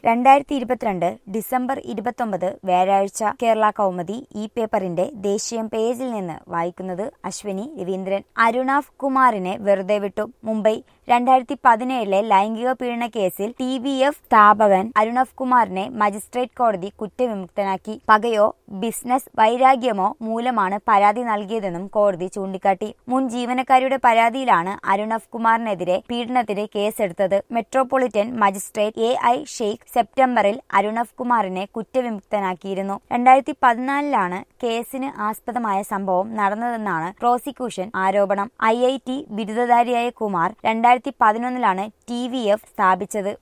രണ്ടായിരത്തി ഇരുപത്തിരണ്ട് ഡിസംബർ ഇരുപത്തൊമ്പത് വ്യാഴാഴ്ച കേരള കൗമുദി ഈ പേപ്പറിന്റെ ദേശീയം പേജിൽ നിന്ന് വായിക്കുന്നത് അശ്വിനി രവീന്ദ്രൻ അരുണാഫ് കുമാറിനെ വെറുതെ വിട്ടു മുംബൈ രണ്ടായിരത്തി പതിനേഴിലെ ലൈംഗിക പീഡന കേസിൽ ടി വി എഫ് സ്ഥാപകൻ അരുണഫ് കുമാറിനെ മജിസ്ട്രേറ്റ് കോടതി കുറ്റവിമുക്തനാക്കി പകയോ ബിസിനസ് വൈരാഗ്യമോ മൂലമാണ് പരാതി നൽകിയതെന്നും കോടതി ചൂണ്ടിക്കാട്ടി മുൻ ജീവനക്കാരിയുടെ പരാതിയിലാണ് അരുണഫ് കുമാറിനെതിരെ പീഡനത്തിന് കേസെടുത്തത് metropolitan magistrate A I Sheikh സെപ്റ്റംബറിൽ അരുണഫ് കുമാറിനെ കുറ്റവിമുക്തനാക്കിയിരുന്നു രണ്ടായിരത്തി പതിനാലിലാണ് കേസിന് ആസ്പദമായ സംഭവം നടന്നതെന്നാണ് പ്രോസിക്യൂഷൻ ആരോപണം ഐ ഐ ടി ബിരുദധാരിയായ കുമാർ രണ്ടായിരത്തി പതിനൊന്നിലാണ് ടി വി എഫ് സ്ഥാപിച്ചത്